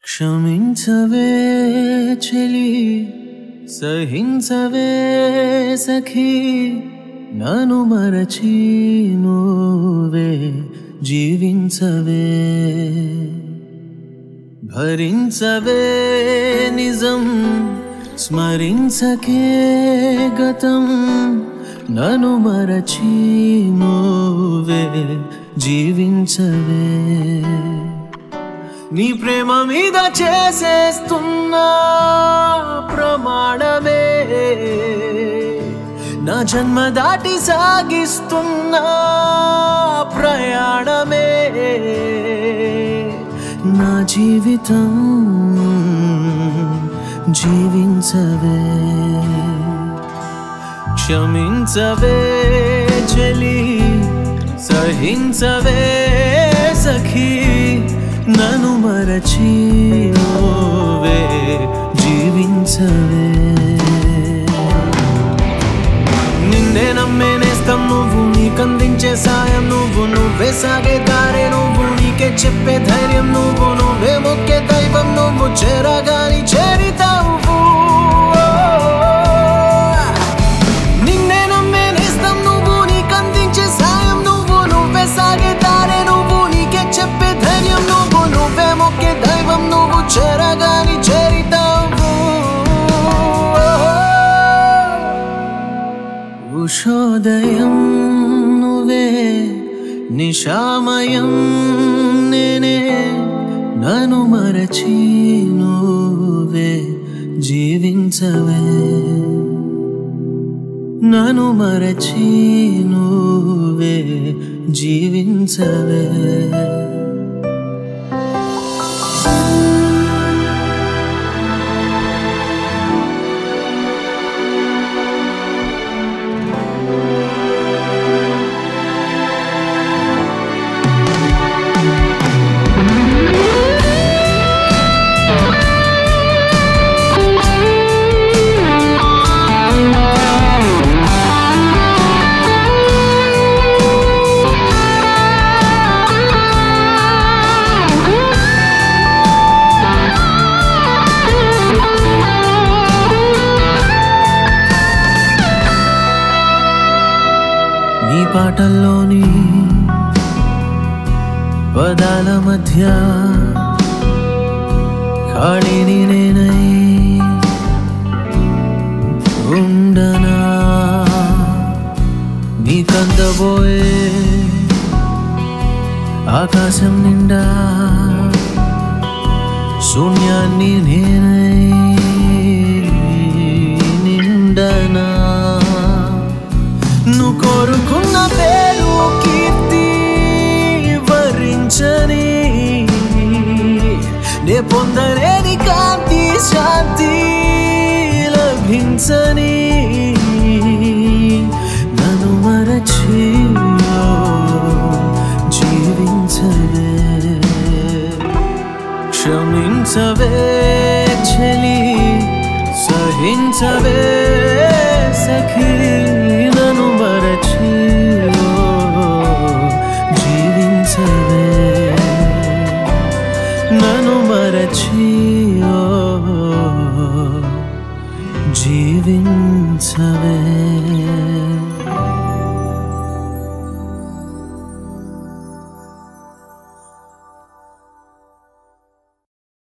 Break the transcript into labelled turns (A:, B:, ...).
A: క్షమించవే చెలి సహించవే సఖీ నను మరచి నువ్వే జీవించవే భరించవే నిజం స్మరించకే గతం నను మరచి నువ్వే జీవించవే నీ ప్రేమ మీద చేసేస్తున్నా ప్రమాణమే నా జన్మ దాటి సాగిస్తున్నా ప్రయాణమే నా జీవితం జీవించవే క్షమించవే చెలి సహించవే సఖీ నను మరచి నువ్వే జీవించవే నిన్నే నమ్మే నేస్తం నువ్వు నీకందించే సాయం నువ్వు నువ్వే సాగే దారే నువ్వు నీకే చెప్పే ధైర్యం నువ్వు నువ్వే మొక్కే దైవం నువ్వు చేరగాని చేరితావు నిన్నే నమ్మే నేస్తం నువ్వు నీకందించే సాయం నువ్వు నువ్వే సాగే దారే నువ్వు నీకే చెప్పే ధైర్యం నువ్వు నువ్వే మొక్కే దైవం నువ్వు చేరగాని చేరితావు ఉషోదయం నువ్వే నిశామయం నేనే నన్ను మరచి నువ్వే జీవించవే నన్ను మరచి నువ్వే జీవించవే నీ పాటల్లోని పదాల మధ్య ఖాళీని నేనై ఉండనా నీ కందబోయే ఆకాశం నిండా శూన్యాన్ని నేనై నిండనా నువ్వు కోరుకున్న పేరు కీర్తి వరించని నే పొందలేని కాంతి శాంతి లభించని నన్ను మరచి జీవించవే క్షమించవే చెలి సహించవే సఖీ నన్ను మరచి జీవించవే నన్ను మరచి జీవించవే